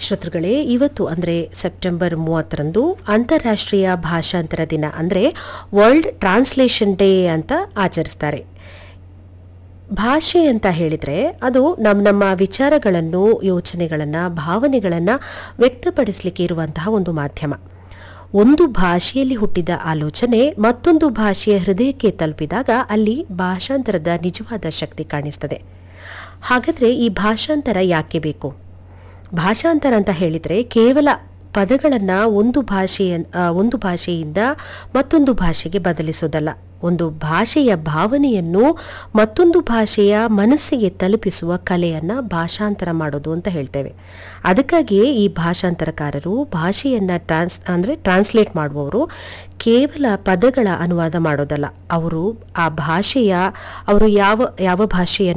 ಶ್ರೋತೃಗಳೇ ಇವತ್ತು ಅಂದರೆ ಸೆಪ್ಟೆಂಬರ್ ಮೂವತ್ತರಂದು ಅಂತಾರಾಷ್ಟ್ರೀಯ ಭಾಷಾಂತರ ದಿನ ಅಂದರೆ ವರ್ಲ್ಡ್ ಟ್ರಾನ್ಸ್ಲೇಷನ್ ಡೇ ಅಂತ ಆಚರಿಸ್ತಾರೆ ಭಾಷೆ ಅಂತ ಹೇಳಿದರೆ ಅದು ನಮ್ಮ ನಮ್ಮ ವಿಚಾರಗಳನ್ನು ಯೋಚನೆಗಳನ್ನು ಭಾವನೆಗಳನ್ನು ವ್ಯಕ್ತಪಡಿಸಲಿಕ್ಕೆ ಇರುವಂತಹ ಒಂದು ಮಾಧ್ಯಮ ಒಂದು ಭಾಷೆಯಲ್ಲಿ ಹುಟ್ಟಿದ ಆಲೋಚನೆ ಮತ್ತೊಂದು ಭಾಷೆಯ ಹೃದಯಕ್ಕೆ ತಲುಪಿದಾಗ ಅಲ್ಲಿ ಭಾಷಾಂತರದ ನಿಜವಾದ ಶಕ್ತಿ ಕಾಣಿಸ್ತದೆ ಹಾಗಾದರೆ ಈ ಭಾಷಾಂತರ ಯಾಕೆ ಬೇಕು ಭಾಷಾಂತರ ಅಂತ ಹೇಳಿದರೆ ಕೇವಲ ಪದಗಳನ್ನು ಒಂದು ಭಾಷೆಯ ಆ, ಒಂದು ಭಾಷೆಯಿಂದ ಮತ್ತೊಂದು ಭಾಷೆಗೆ ಬದಲಿಸೋದಲ್ಲ ಒಂದು ಭಾಷೆಯ ಭಾವನೆಯನ್ನು ಮತ್ತೊಂದು ಭಾಷೆಯ ಮನಸ್ಸಿಗೆ ತಲುಪಿಸುವ ಕಲೆಯನ್ನು ಭಾಷಾಂತರ ಮಾಡೋದು ಅಂತ ಹೇಳ್ತೇವೆ ಅದಕ್ಕಾಗಿಯೇ ಈ ಭಾಷಾಂತರಕಾರರು ಭಾಷೆಯನ್ನು ಟ್ರಾನ್ಸ್ ಅಂದರೆ ಟ್ರಾನ್ಸ್ಲೇಟ್ ಮಾಡುವವರು ಕೇವಲ ಪದಗಳ ಅನುವಾದ ಮಾಡೋದಲ್ಲ ಅವರು ಆ ಭಾಷೆಯ ಅವರು ಯಾವ ಯಾವ ಭಾಷೆಯನ್ನು